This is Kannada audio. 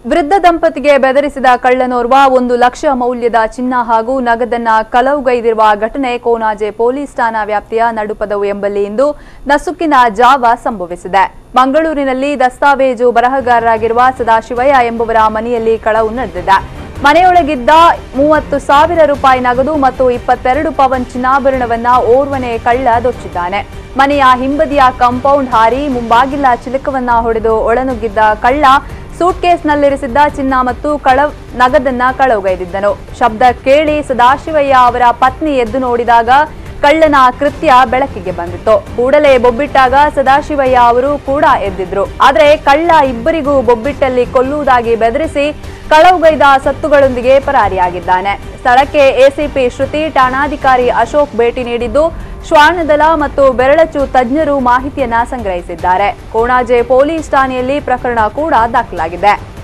ವೃದ್ಧ ದಂಪತಿಗೆ ಬೆದರಿಸಿದ ಕಳ್ಳನೋರ್ವ ಒಂದು ಲಕ್ಷ ಮೌಲ್ಯದ ಚಿನ್ನ ಹಾಗೂ ನಗದನ್ನ ಕಲವುಗೈದಿರುವ ಘಟನೆ ಕೋನಾಜೆ ಪೊಲೀಸ್ ಠಾಣಾ ವ್ಯಾಪ್ತಿಯ ನಡುಪದವು ಎಂಬಲ್ಲಿ ಇಂದು ನಸುಕಿನ ಜಾವ ಸಂಭವಿಸಿದೆ ಮಂಗಳೂರಿನಲ್ಲಿ ದಸ್ತಾವೇಜು ಬರಹಗಾರರಾಗಿರುವ ಸದಾಶಿವಯ್ಯ ಎಂಬುವರ ಮನೆಯಲ್ಲಿ ಕಳವು ನಡೆದಿದೆ ಮನೆಯೊಳಗಿದ್ದ ಮೂವತ್ತು ಸಾವಿರ ರೂಪಾಯಿ ನಗದು ಮತ್ತು ಇಪ್ಪತ್ತೆರಡು ಪವನ್ ಚಿನ್ನಾಭರಣವನ್ನ ಓರ್ವನೇ ಕಳ್ಳ ದೊಚ್ಚಿದ್ದಾನೆ ಮನೆಯ ಹಿಂಬದಿಯ ಕಾಂಪೌಂಡ್ ಹಾರಿ ಮುಂಬಾಗಿಲ ಚಿಲಕವನ್ನ ಹೊಡೆದು ಒಳನುಗ್ಗಿದ್ದ ಕಳ್ಳ ಸೂಟ್ಕೇಸ್ನಲ್ಲಿರಿಸಿದ್ದ ಚಿನ್ನ ಮತ್ತು ಕಳ ನಗದನ್ನ ಕಳವುಗೈದಿದ್ದನು ಶಬ್ದ ಕೇಳಿ ಸದಾಶಿವಯ್ಯ ಅವರ ಪತ್ನಿ ಎದ್ದು ನೋಡಿದಾಗ ಕಳ್ಳನ ಕೃತ್ಯ ಬೆಳಕಿಗೆ ಬಂದಿತ್ತು ಕೂಡಲೇ ಬೊಬ್ಬಿಟ್ಟಾಗ ಸದಾಶಿವಯ್ಯ ಅವರು ಕೂಡ ಎದ್ದಿದ್ರು ಆದ್ರೆ ಕಳ್ಳ ಇಬ್ಬರಿಗೂ ಬೊಬ್ಬಿಟ್ಟಲ್ಲಿ ಕೊಲ್ಲುವುದಾಗಿ ಬೆದರಿಸಿ ಕಳವುಗೈದ ಸತ್ತುಗಳೊಂದಿಗೆ ಪರಾರಿಯಾಗಿದ್ದಾನೆ ಸ್ಥಳಕ್ಕೆ ಎಸಿಪಿ ಶ್ರುತಿ ಠಾಣಾಧಿಕಾರಿ ಅಶೋಕ್ ಭೇಟಿ ನೀಡಿದ್ದು ಶ್ವಾನದಳ ಮತ್ತು ಬೆರಳಚ್ಚು ತಜ್ಞರು ಮಾಹಿತಿಯನ್ನ ಸಂಗ್ರಹಿಸಿದ್ದಾರೆ ಕೋಣಾಜೆ ಪೊಲೀಸ್ ಠಾಣೆಯಲ್ಲಿ ಪ್ರಕರಣ ಕೂಡ ದಾಖಲಾಗಿದೆ